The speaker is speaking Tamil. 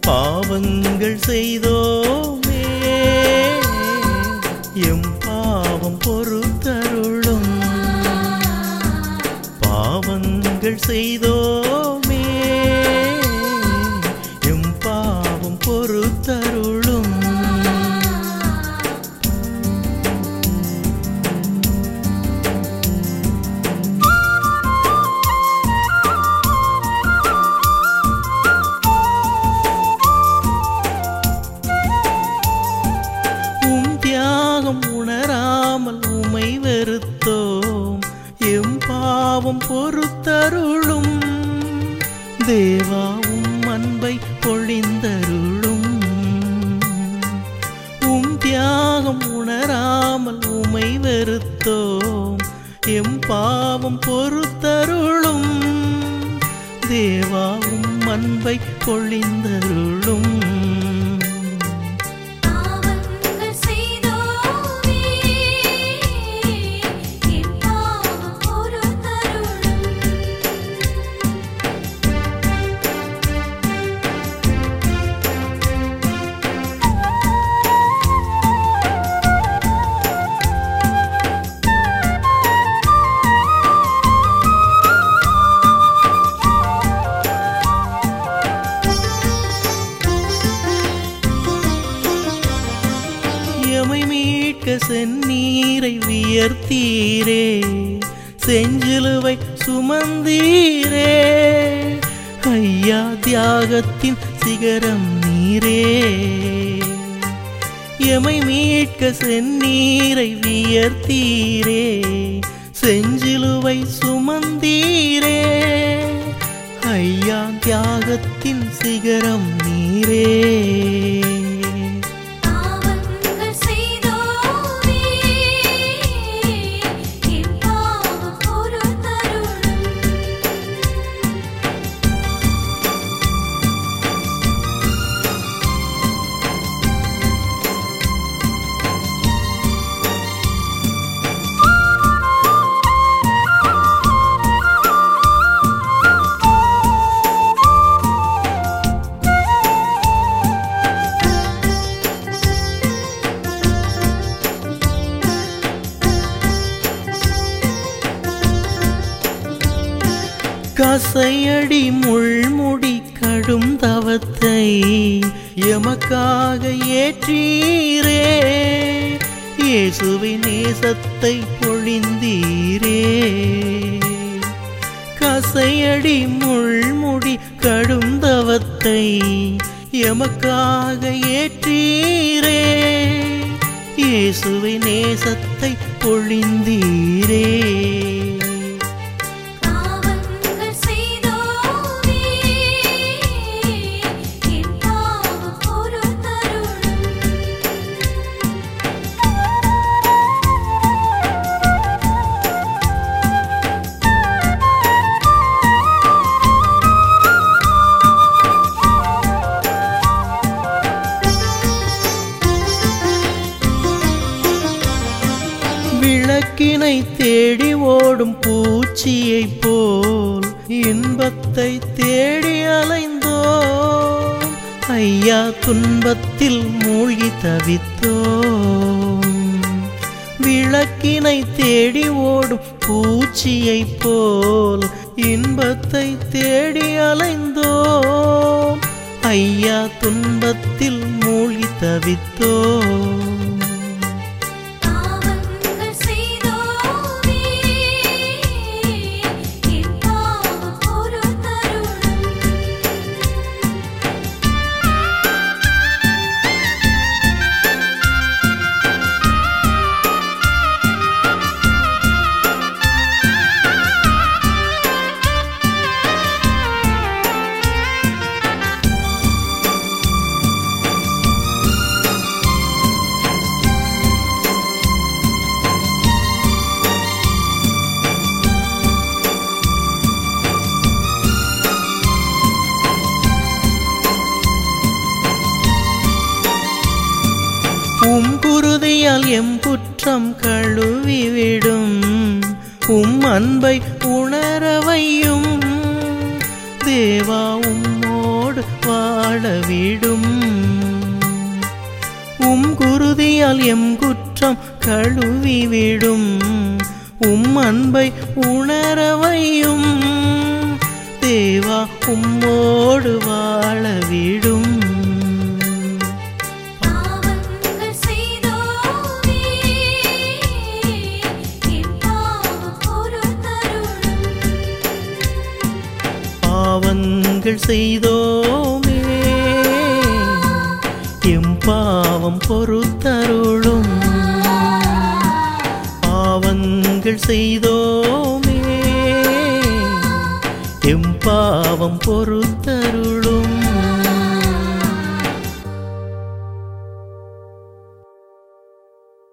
பாவங்கள் செய்தோமே எம் பாவம் பொறுத்தருளும் பாவங்கள் செய்தோமே எம் பாவம் பொறுத்தருளும் உம் தியாகம் உணராமல் உமை வெறுத்தோம் எம் பாவம் பொறுத்தருளும் தேவா உம் அன்பை பொழிந்தருளும் உம் தியாகம் உணராமல் உமை வெறுத்தோம் எம் பாவம் பொறுத்தருளும் தேவா உம் அன்பை பொழிந்தருளும் பாவங்கள் செய்தோமே என் பாவம் பொறுத்தருளும் எமை மீட்க செந்நீரை வியர்த்தீரே செஞ்சிலுவை சுமந்தீரே ஐயா தியாகத்தின் சிகரம் நீரே எமை மீட்க செந்நீரை வியர்த்தீரே செஞ்சிலுவை சுமந்தீரே ஐயா தியாகத்தின் சிகரம் நீரே பாவங்கள் செய்தோமே என் பாவம் பொறுத்தருளும் கசையடி முள்முடி கடும் தவத்தை எமக்காக ஏற்றீரே இயேசுவின் நேசத்தை பொழிந்தீரே கசையடி முள்முடி கடும் தவத்தை எமக்காக ஏற்றீரே இயேசுவின் நேசத்தை பொழிந்தீரே பாவங்கள் செய்தோமே என் பாவம் பொறுத்தருளும் விளக்கினை தேடி ஓடும் பூச்சியைப் போல் இன்பத்தை தேடி அலைந்தோம் ஐயா துன்பத்தில் மூழ்கி தவித்தோம் விளக்கினை தேடி ஓடும் பூச்சியைப் போல் இன்பத்தை தேடி அலைந்தோம் ஐயா துன்பத்தில் மூழ்கி தவித்தோம் பாவங்கள் செய்தோமே என் பாவம் பொறுத்தருளும் உம் குருதியால் எம் குற்றம் கழுவிவிடும் உம் அன்பை உணரவையும் தேவா உம்மோடு வாழவிடும் உம் குருதியால் எம் குற்றம் கழுவிவிடும் உம் அன்பை உணரவையும் தேவா உம்மோடு வாழவிடும் பாவங்கள் செய்தோமே என் பாவம் பொறுத்தருளும் பாவங்கள் செய்தோமே எம் பாவம் பொறுத்தருளும் பாவங்கள் செய்தோமே எம் பாவம் பொறு